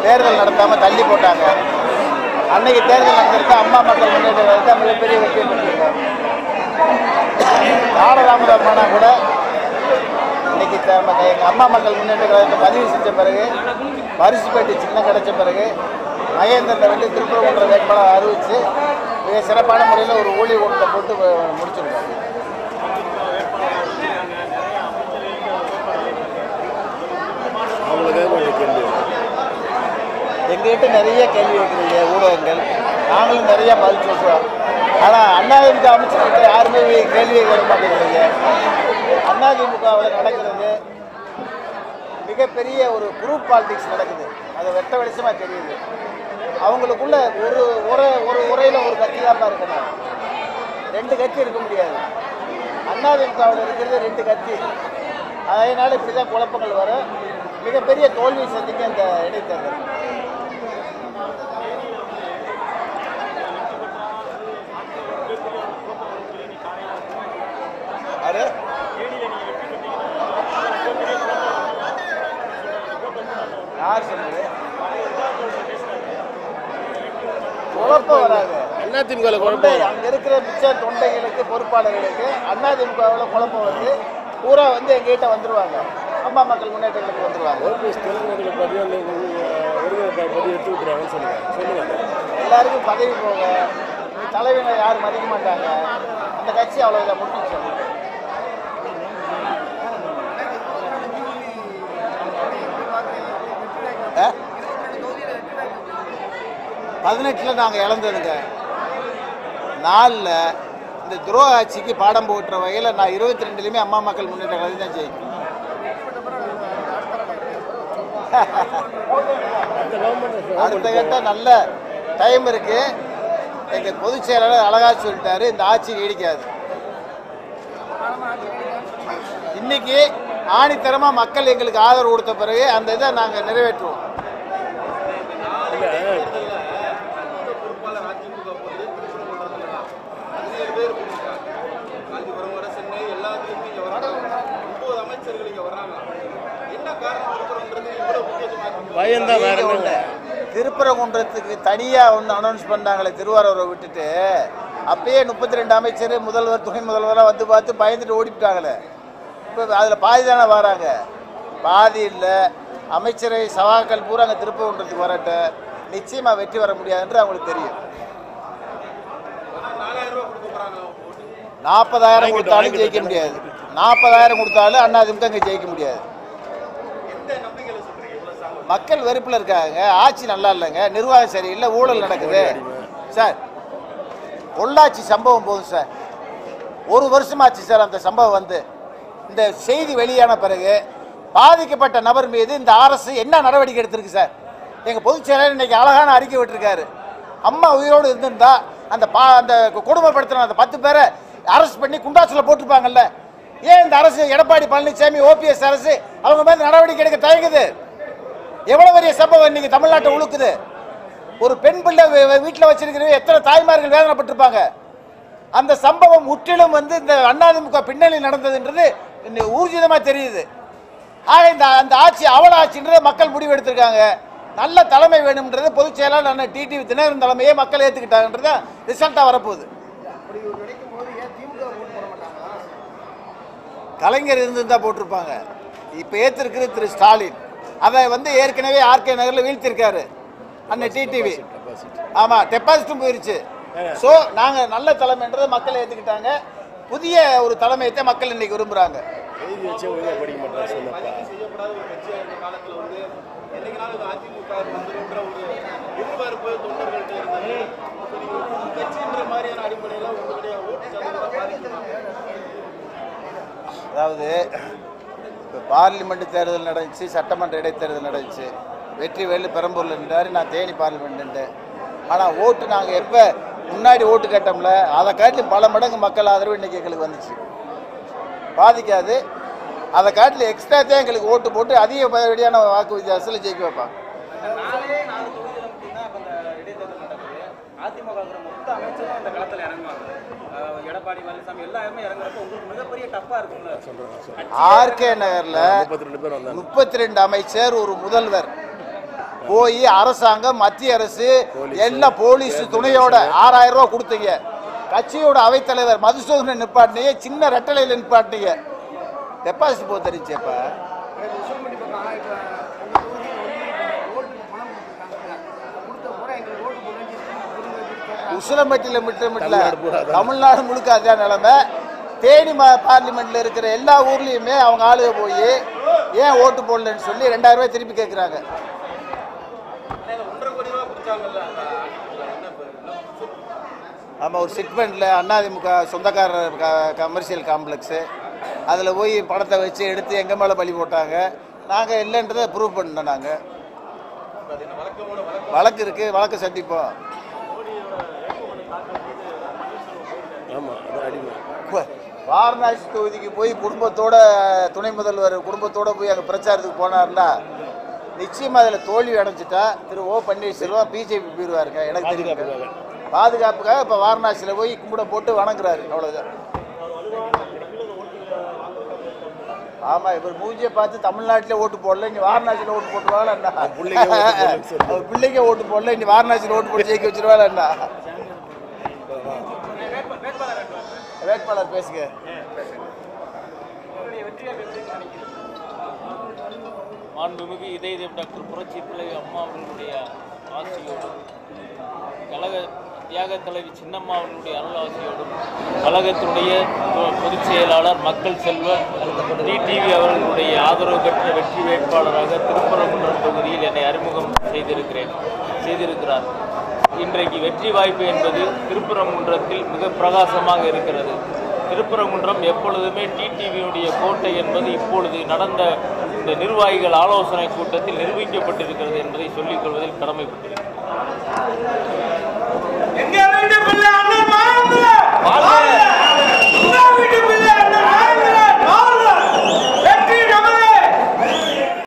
தேர்தல் நடத்தாமல் தள்ளி போட்டாங்க அன்னைக்கு தேர்தல் நடந்திருந்தா அம்மா மக்கள் முன்னேற்ற கழகத்தை மிகப்பெரிய வெற்றியை பெற்றிருக்கோம் காலதாமதமானா கூட இன்னைக்கு த- நம்ம எங்கள் அம்மா மக்கள் முன்னேற்ற கழகத்தை பதிவு செஞ்ச பிறகு பரிசுப்பேட்டை சின்னம் கிடைச்ச பிறகு மகேந்திரனை வந்து திருப்பரங்குன்ற வேட்பாளர் அறிவித்து மிக சிறப்பான முறையில் ஒரு ஊழிய கூட்டத்தை போட்டு வ- முடிச்சிருக்கோம் அவங்களுக்காக கொஞ்சம் கேள்வி எங்ககிட்ட நிறைய கேள்வி வைக்கிறீங்க ஊடகங்கள் நாங்களும் நிறைய பதில் சொல்கிறோம் ஆனால் அண்ணாதிமுக அமைச்சர்கிட்ட யாருமே கேள்வியை கேட்க மாட்டேங்கிறீங்க அதிமுகவில் நடக்கிறது மிகப்பெரிய ஒரு குரூப் பாலிடிக்ஸ் நடக்குது அது வெட்ட வெளிச்சமாக தெரியுது அவங்களுக்குள்ள ஒரு உரை ஒரு உரையில் ஒரு கட்சி தான் இருக்கணும் ரெண்டு கட்சி இருக்க முடியாது அதிமுகவில் இருக்கிறது ரெண்டு கட்சி அதனால் இப்படி தான் குழப்பங்கள் வரும் மிகப்பெரிய தோல்வி சந்திக்க இந்த இடைத்தேர்தல் யாரு யார் சொன்னது குழப்பம் வராது அதிமுக தொண்டை குழப்பம் அங்க இருக்கிற மிச்ச தொண்டைகளுக்கு பொறுப்பாளர்களுக்கு அதிமுகவில் குழப்பம் வந்து பூரா வந்து எங்ககிட்ட வந்துருவாங்க அம்மா மக்கள் முன்னேற்றங்களுக்கு வந்துருவாங்க ஓபிஎஸ் தெலுங்கு பதிவு அந்த ஒருங்கிணைப்பாளர் பதிவு எடுத்து விட்டுறாங்கன்னு சொல்லுங்க சொல்லுங்க எல்லாருக்கும் பதவி போக தலைவனை யாரும் மதிக்க மாட்டாங்க அந்த கட்சி அவ்வளோ முடிச்சு பதினெட்டில் நாங்கள் இழந்ததுங்க நாலில் இந்த துரோக ஆட்சிக்கு பாடம் போட்டுற வகையில் நான் இருபத்தி ரெண்டுலையுமே அம்மா மக்கள் முன்னேற்ற கழகம் தான் ஜெயிக்கும் அந்த கவர்மெண்ட் அடுத்த கட்ட நல்ல டைம் இருக்கு எங்க பொதுச் செயலாளர் அழகா சொல்லிட்டாரு இந்த ஆட்சி நீடிக்காது இன்னைக்கு ஆணித்தரமா மக்கள் எங்களுக்கு ஆதரவு கொடுத்த பிறகு அந்த இதை நாங்க நிறைவேற்றுவோம் காஞ்சிபுரம் வர சென்னை எல்லாத்துலேயுமே இங்கே வராங்க ஒன்பது அமைச்சர்கள் இங்கே வர்றாங்க என்ன காரணம் இருக்கிறோன்றது இவ்வளோ முக்கியத்துவமாக பயம்தான் வேற நீங்க என்ன ஒண்ணு, திருப்பரங்குன்றத்துக்கு தனியா ஒன்று அனௌன்ஸ் பண்ணாங்களே திருவாரூரை விட்டுட்டு அப்பயே முப்பத்தி ரெண்டு அமைச்சர் முதல்வர் துணை முதல்வராக வந்து பார்த்து பயந்துட்டு ஓடிவிட்டாங்களே இப்போ அதில் பாதி தானே வராங்க பாதி இல்லை அமைச்சரை சவாக்கள் பூரா அங்கே திருப்பரங்குன்றத்துக்கு வரட்டும் நிச்சயமாக வெற்றி வர முடியாதுன்றது அவங்களுக்கு தெரியும் நாலாயிரம் ரூபா கொடுக்க போகிறாங்க நாற்பதாயிரம் கொடுத்தாலும் ஜெயிக்க முடியாது நாற்பதாயிரம் கொடுத்தாலும் அதிமுக இங்கே ஜெயிக்க முடியாது எந்த நம்பிக்கையில் சொல்கிறீங்க இவ்வளோ சாங்க மக்கள் வெறுப்பில் இருக்காங்க ஆட்சி நல்லா இல்லைங்க நிர்வாகம் சரியில்லை ஊழல் நடக்குது சார் பொள்ளாச்சி சம்பவம் போதும் சார் ஒரு வருஷமாச்சு சார் அந்த சம்பவம் வந்து இந்த செய்தி வெளியான பிறகு பாதிக்கப்பட்ட நபர் மீது இந்த அரசு என்ன நடவடிக்கை எடுத்திருக்கு சார் எங்கள் பொதுச் செயலாளர் இன்னைக்கு அழகான அறிக்கை விட்டுருக்காரு அம்மா உயிரோடு இருந்திருந்தா அந்த பா அந்த கொடுமைப்படுத்தின அந்த பத்து பேரை அரெஸ்ட் பண்ணி குண்டாசில் போட்டிருப்பாங்கல்ல ஏன் இந்த அரசு எடப்பாடி பழனிசாமி ஓபிஎஸ் அரசு அவங்க மேல நடவடிக்கை எடுக்க தயங்குது எவ்வளவு பெரிய சம்பவம் இன்னைக்கு தமிழ்நாட்டை உழுக்குது ஒரு பெண் பிள்ளை வீட்டில் வச்சிருக்கிற எத்தனை தாய்மார்கள் வேதனைப்பட்டிருப்பாங்க அந்த சம்பவம் முற்றிலும் வந்து இந்த அதிமுக பின்னணி நடந்ததுன்றது இன்னைக்கு ஊர்ஜிதமா தெரியுது ஆக இந்த அந்த ஆட்சி அவல ஆட்சின்றதை மக்கள் முடிவு எடுத்திருக்காங்க நல்ல தலைமை வேணும்ன்றது பொதுச் செயலாளர் அண்ணன் டிடிவி தினகரன் தலைமையே மக்கள் ஏற்றுக்கிட்டாங்கன்றது ரிசல்ட்டாக வரப்போகுது கலைஞர் இருந்திருந்தா போட்டிருப்பாங்க இப்போ ஏற்றிருக்கிறது திரு ஸ்டாலின் அதை வந்து ஏற்கனவே ஆர்கே நகரில் வீழ்த்திருக்காரு அண்ணன் டிடிவி ஆமாம் டெபாசிட்டும் போயிருச்சு ஸோ நாங்கள் நல்ல தலைமைன்றதை மக்கள் ஏற்றுக்கிட்டாங்க புதிய ஒரு தலைமையத்தை மக்கள் இன்னைக்கு விரும்புகிறாங்க எழுதி வச்சே ஒழுங்காக படிக்க மாட்டாங்க சொல்லப்பா செய்யப்படாத ஒரு கட்சியாக இருந்த காலத்தில் வந்து என்னைக்குனாலும் இது அதிமுக வந்துருன்ற ஒரு எதிர்பார்ப்பு தொண்டர்கள்ட்ட இருந்தது இப்போ நீங்க ஒரு புது கட்சின்ற மாதிரியான அடிப்படையில் உங்களுடைய ஓட்டு சதவீதம் பாதிக்குமா அதாவது இப்போ பார்லிமெண்ட் தேர்தல் நடந்துச்சு சட்டமன்ற இடைத்தேர்தல் நடந்துச்சு வெற்றி வேலு பெரம்பூரில் நின்றாரு நான் தேனி பார்லிமெண்ட் நின்றேன் ஆனால் ஓட்டு நாங்கள் எப்போ முன்னாடி ஓட்டு கேட்டோம்ல அதை காட்டிலும் பல மடங்கு மக்கள் ஆதரவு இன்னைக்கு எங்களுக்கு வந்துச்சு பாதிக்காது அதை காட்டிலும் எக்ஸ்ட்ரா தான் எங்களுக்கு ஓட்டு போட்டு அதிகப்படியான வாக்கு வித்தியாசத்தில் ஜெயிக்க வைப்பாங்க நாலே நாலு தொகுதியில மட்டும்தான் இப்ப இந்த இடைத்தேர்தல் நடக்குது அதிமுக இருக்கிற மொத்த அமைச்சரும் அந்த களத்துல இறங்குவாங்க அஹ் எடப்பாடி பழனிசாமி எல்லாருமே இறங்குறப்ப உங்களுக்கு மிகப்பெரிய டப்பா இருக்கும்ல ஆர்கே நகரில் முப்பத்தி ரெண்டு பேர் வந்தாங்க முப்பத்தி ரெண்டு அமைச்சர் ஒரு முதல்வர் போய் அரசாங்கம் மத்திய அரசு எல்லா போலீஸ் துணையோட ஆறாயிரம் ரூபாய் கொடுத்தீங்க கட்சியோட அவைத்தலைவர் மதுசூதனை நிப்பாட்டினீங்க சின்ன ரெட்டலையில் நிப்பாட்டினீங்க டெபாசிட் போக தெரிஞ்சப்ப உசிலம்பட்டி பக்கம் இப்போ உங்கள் தொகுதி ஒன்லி ஓட்டுக்கு பணம் கொடுத்துருக்காங்க கொடுத்த கூட எங்களுக்கு ஓட்டு போடுன்னு சொல்லி உசிலம்பட்டியில் மட்டும் இல்ல தமிழ்நாடு பூரா அதான். தமிழ்நாடு முழுக்க அதே நிலைமை தேனி மா- பார்லிமெண்ட்ல இருக்கிற எல்லா ஊர்லயுமே அவங்க ஆளுக போய் ஏன் ஓட்டு போடலன்னு சொல்லி ரெண்டாயிரம் ரூபாய் திருப்பி கேட்குறாங்க ஒன்றரை கோடி ரூபா கொடுத்தாங்கல்ல அந்த என்ன இப்ப என்ன புதுசு? ஆமாம் ஒரு சிட்மெண்ட்டில் அண்ணாதிமுக சொந்தக்காரர் க கமர்ஷியல் காம்ப்ளெக்ஸு அதில் போய் பணத்தை வச்சு எடுத்து எங்கள் மேலே பழி போட்டாங்க நாங்கள் இல்லைன்றதை ப்ரூவ் பண்ணோம் நாங்கள் அது என்ன வழக்கமோட வழக்கம் வழக்கு இருக்குது வழக்கு சந்திப்போம் ஆமாம் அதான் அடிமை கு- வாரணாசி தொகுதிக்கு போய் குடும்பத்தோட துணை முதல்வர் குடும்பத்தோட போய் அங்கே பிரச்சாரத்துக்கு போனார்னா நிச்சயமாக அதில் தோல்வி அடைஞ்சிட்டா திரு ஓ பன்னீர்செல்வம் பிஜேபி போயிடுவாருங்க எனக்கு தெரியும் பாதுகாப்புக்காக. பாதுகாப்புக்காக இப்போ வாரணாசியில் போய் கும்பிட போட்டு வணங்குறாரு அவ்வளோதான் ஆமாம் இவர் மூஞ்சியை பார்த்து தமிழ்நாட்டில் ஓட்டு போடல இங்கே வாரணாசியில் ஓட்டு போட்டுருவாங்களா என்ன பிள்ளைங்க ஓட்டு போடலன்னு சொல்லு. அவர் பிள்ளைங்க ஓட்டு போடல இனி வாரணாசியில் ஓட்டு போட்டு ஜெயிக்க வச்சிருவாங்களா என்ன வேட்பாளர் பேசுங்க மாண்புமிகு இதயம் டாக்டர் புரட்சி தலைவி அம்மா அவர்களுடைய ஆசியோடும் கழக தியாக தலைவி சின்னம்மா அவர்களுடைய அருள் ஆசியோடும் கழகத்தினுடைய பொ- பொதுச் செயலாளர் மக்கள் செல்வர் டிடிவி அவர்களுடைய ஆதரவு பெற்ற வெற்றி வேட்பாளராக திருப்பரங்குன்றம் தொகுதியில் என்னை அறிமுகம் செய்திருக்கிறேன் செய்திருக்கிறார் இன்றைக்கு வெற்றி வாய்ப்பு என்பது திருப்பரங்குன்றத்தில் மிக பிரகாசமாக இருக்கிறது திருப்பரங்குன்றம் எப்பொழுதுமே டிடிவியுடைய கோட்டை என்பது இப்பொழுது நடந்த இந்த நிர்வாகிகள் ஆலோசனை கூட்டத்தில் நிரூபிக்கப்பட்டிருக்கிறது என்பதை சொல்லிக் கொள்வதில் கடமைப்பட்டிருக்கிறேன்